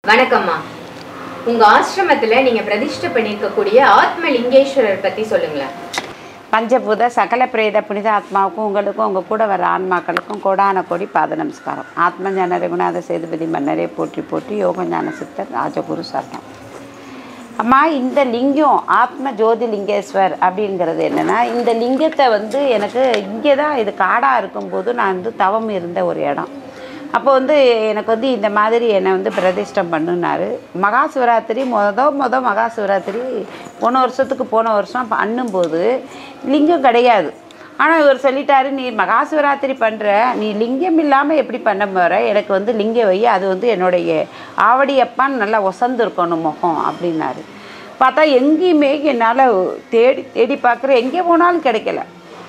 வணக்கம்மா உங்க ஆசிரமத்துல நீங்க பிரதிஷ்டை பண்ணியிருக்கக்கூடிய ஆத்ம லிங்கேஸ்வரர் பத்தி சொல்லுங்களேன் பஞ்சபூத சகல பிரேத புனித ஆத்மாவுக்கும் உங்களுக்கும் உங்கள் கூட வர ஆன்மாக்களுக்கும் கோடான கோடி பாத நமஸ்காரம் ஆத்ம ஞான ரகுநாத சேதுபதி மன்னரே போற்றி போற்றி யோக ஞான சித்தர் ராஜகுரு சரணம் அம்மா இந்த லிங்கம் ஆத்ம ஜோதி லிங்கேஸ்வர் அப்படிங்கிறது என்னென்னா இந்த லிங்கத்தை வந்து எனக்கு இங்கே தான் இது காடாக இருக்கும்போது நான் வந்து தவம் இருந்த ஒரு இடம் அப்போ வந்து எனக்கு வந்து இந்த மாதிரி என்னை வந்து பிரதிஷ்டம் பண்ணுனாரு மகா சிவராத்திரி மொத மொத மகா சிவராத்திரி போன வருஷத்துக்கு போன வருஷம் பண்ணும்போது லிங்கம் கிடையாது ஆனால் இவர் சொல்லிட்டாரு நீ மகா சிவராத்திரி பண்ணுற நீ லிங்கம் இல்லாமல் எப்படி பண்ண போகிற எனக்கு வந்து லிங்கம் வை அது வந்து என்னுடைய ஆவடியப்பான்னு நல்லா ஒசந்துருக்கணும் முகம் அப்படின்னாரு பார்த்தா எங்கேயுமே என்னால் தேடி தேடி பார்க்குறேன் எங்கே போனாலும் கிடைக்கல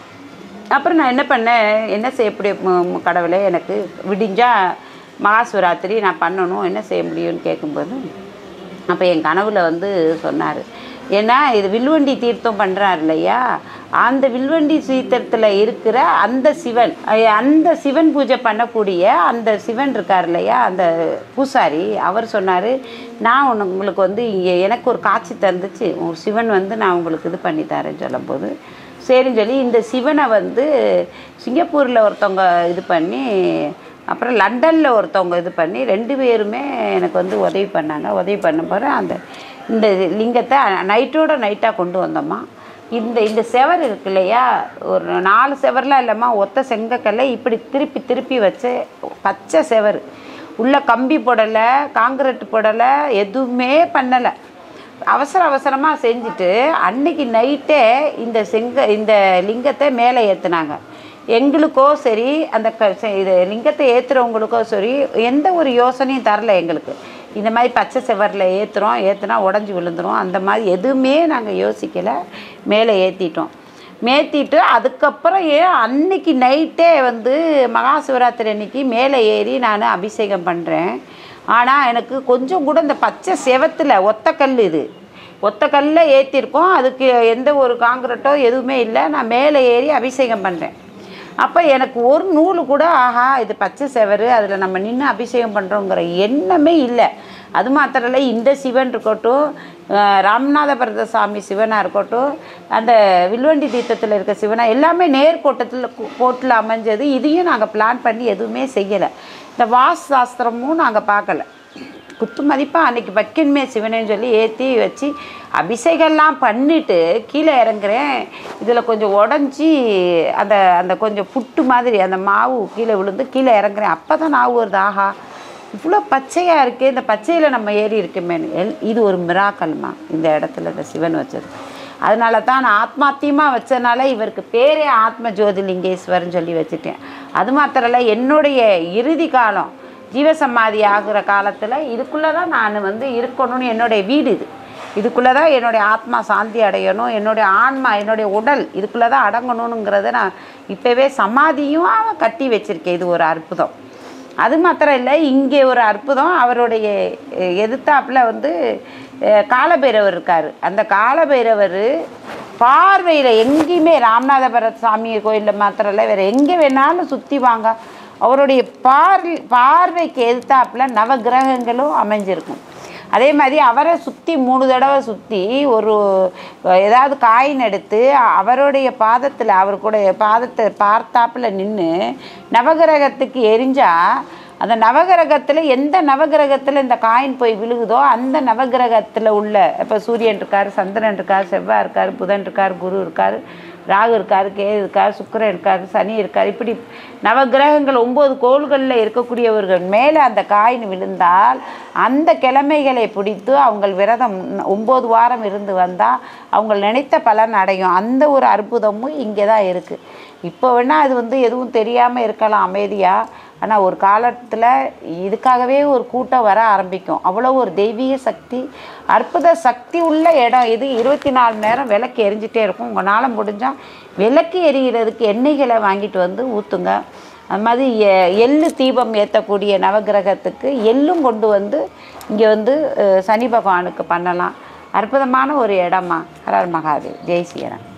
அப்புறம் நான் என்ன பண்ணேன் என்ன செய்யக்கூடிய ம- ம- கடவுளே எனக்கு விடிஞ்சா மகா சிவராத்திரி நான் பண்ணணும் என்ன செய்ய முடியும்னு கேட்கும்போது அப்போ என் கனவுல வந்து சொன்னார் ஏன்னா இது வில்வண்டி தீர்த்தம் பண்ணுறாரு இல்லையா அந்த வில்வண்டி தீர்த்தத்தில் இருக்கிற அந்த சிவன் அஹ் அந்த சிவன் பூஜை பண்ணக்கூடிய அந்த சிவன் இருக்கார் இல்லையா அந்த பூசாரி அவர் சொன்னார் நான் உனக்கு உங்களுக்கு வந்து இங்கே எனக்கு ஒரு காட்சி தந்துச்சு ஒரு சிவன் வந்து நான் உங்களுக்கு இது பண்ணி தரேன்னு சொல்லும்போது சரின்னு சொல்லி இந்த சிவனை வந்து சிங்கப்பூரில் ஒருத்தவங்க இது பண்ணி அப்புறம் லண்டனில் ஒருத்தவங்க இது பண்ணி ரெண்டு பேருமே எனக்கு வந்து உதவி பண்ணாங்க உதவி பண்ண பிறகு அந்த இந்த லிங்கத்தை நைட்டோட நைட்டாக கொண்டு வந்தோம்மா இந்த இந்த செவர் இருக்கு இல்லையா ஒரு நாலு செவர்லாம் இல்லைம்மா ஒத்த செங்கக்கல்ல இப்படி திருப்பி திருப்பி வச்ச பச்சை செவர் உள்ள கம்பி போடலை காங்கிரீட் போடலை எதுவுமே பண்ணலை அவசர அவசரமாக செஞ்சுட்டு அன்னைக்கு நைட்டே இந்த செங்க இந்த லிங்கத்தை மேலே ஏற்றுனாங்க எங்களுக்கோ சரி அந்த க செ- இது லிங்கத்தை ஏற்றுறவங்களுக்கோ சரி எந்த ஒரு யோசனையும் தரல எங்களுக்கு இந்த மாதிரி பச்சை செவரில் ஏற்றுறோம் ஏற்றுனா உடஞ்சி விழுந்துரும் அந்த மாதிரி எதுவுமே நாங்கள் யோசிக்கலை மேலே ஏற்றிட்டோம் மேத்திட்டு அதுக்கப்புறம் ஏன் அன்னைக்கு நைட்டே வந்து மகா சிவராத்திரி அன்னைக்கு மேலே ஏறி நான் அபிஷேகம் பண்ணுறேன் ஆனால் எனக்கு கொஞ்சம் கூட இந்த பச்சை செவத்தில் ஒத்த கல் இது ஒத்த கல்ல ஏற்றிருக்கோம் அதுக்கு எந்த ஒரு காங்கிரட்டோ எதுவுமே இல்லை நான் மேலே ஏறி அபிஷேகம் பண்ணுறேன் அப்போ எனக்கு ஒரு நூல் கூட ஆஹா இது பச்சை செவரு அதில் நம்ம நின்று அபிஷேகம் பண்ணுறோங்கிற எண்ணமே இல்லை அது மாத்திரம் இல்லை இந்த சிவன் இருக்கட்டும் அஹ் ராமநாதபுரத சாமி சிவனாக இருக்கட்டும் அந்த வில்வண்டி தீர்த்தத்தில் இருக்க சிவனா எல்லாமே நேர்கோட்டத்தில் கோட்டில் அமைஞ்சது இதையும் நாங்கள் பிளான் பண்ணி எதுவுமே செய்யலை இந்த வாஸ்து சாஸ்திரமும் நாங்கள் பார்க்கல குத்து மதிப்பாக அன்னைக்கு வைக்கணுமே சிவனேன்னு சொல்லி ஏற்றி வச்சு அபிஷேகம்லாம் பண்ணிட்டு கீழே இறங்குறேன் இதில் கொஞ்சம் உடஞ்சி அந்த அந்த கொஞ்சம் புட்டு மாதிரி அந்த மாவு கீழே விழுந்து கீழே இறங்குறேன் அப்போ தான் நான் வருது ஆஹா இவ்வளோ பச்சையாக இருக்கே இந்த பச்சையில் நம்ம ஏறி இருக்கமேனு எல் இது ஒரு மிராக்கல்மா இந்த இடத்துல இந்த சிவன் வச்சது அதனால தான் நான் ஆத்மாத்தியமாக வச்சனால இவருக்கு பேரே ஆத்ம ஜோதிலிங்கேஸ்வரன் சொல்லி வச்சுட்டேன் அது மாத்திரம் இல்லை என்னுடைய இறுதி காலம் ஜீவசமாதி ஆகுற காலத்தில் இதுக்குள்ளே தான் நான் வந்து இருக்கணும்னு என்னுடைய வீடு இது இதுக்குள்ளே தான் என்னுடைய ஆத்மா சாந்தி அடையணும் என்னுடைய ஆன்மா என்னுடைய உடல் இதுக்குள்ளே தான் அடங்கணுங்கிறத நான் இப்போவே சமாதியும் கட்டி வச்சுருக்கேன் இது ஒரு அற்புதம் அது மாத்திரம் இல்லை இங்கே ஒரு அற்புதம் அவருடைய அஹ், எதிர்த்தாப்புல வந்து அஹ், காலபைரவர் இருக்கார் அந்த காலபைரவர் பார்வையில் எங்கேயுமே ராமநாதபுர சாமி கோயிலில் மாத்திரம் இல்லை வேறு எங்கே வேணாலும் சுற்றி வாங்க அவருடைய பார்வை பார்வைக்கு எதிர்த்தாப்புல நவகிரகங்களும் அமைஞ்சிருக்கும் அதே மாதிரி அவரை சுற்றி மூணு தடவை சுற்றி ஒரு ஏதாவது காயின் எடுத்து அவருடைய பாதத்தில் அவர் கூட பாதத்தை பார்த்தாப்புல நின்று நவகிரகத்துக்கு எரிஞ்சா அந்த நவகிரகத்தில் எந்த நவகிரகத்தில் இந்த காயின் போய் விழுகுதோ அந்த நவகிரகத்தில் உள்ள இப்போ சூரியன் இருக்கார் சந்திரன் இருக்கார் செவ்வாய் இருக்கார் புதன் இருக்கார் குரு இருக்கார் ராகு இருக்கார் கேது இருக்கார் சுக்கிரன் இருக்கார் சனி இருக்கார் இப்படி நவகிரகங்கள் ஒம்பது கோள்களில் இருக்கக்கூடியவர்கள் மேலே அந்த காயின் விழுந்தால் அந்த கிழமைகளை பிடித்து அவங்க விரதம் ஒம்பது வாரம் இருந்து வந்தால் அவங்க நினைத்த பலன் அடையும் அந்த ஒரு அற்புதமும் இங்கே தான் இருக்குது இப்போ வேணால் அது வந்து எதுவும் தெரியாமல் இருக்கலாம் அமைதியாக ஆனால் ஒரு காலத்தில் இதுக்காகவே ஒரு கூட்டம் வர ஆரம்பிக்கும் அவ்வளோ ஒரு தெய்வீக சக்தி அற்புத சக்தி உள்ள இடம் இது இருபத்தி நாலு நேரம் விளக்கு எரிஞ்சிட்டே இருக்கும் உங்களால் முடிஞ்சால் விளக்கு எரிகிறதுக்கு எண்ணெய்களை வாங்கிட்டு வந்து ஊற்றுங்க அது மாதிரி எ- எள்ளு தீபம் ஏற்றக்கூடிய நவகிரகத்துக்கு எள்ளும் கொண்டு வந்து இங்கே வந்து அஹ், சனி பகவானுக்கு பண்ணலாம் அற்புதமான ஒரு இடமா ஹரர் மகாதேவ் ஜெய் ஸ்ரீராம்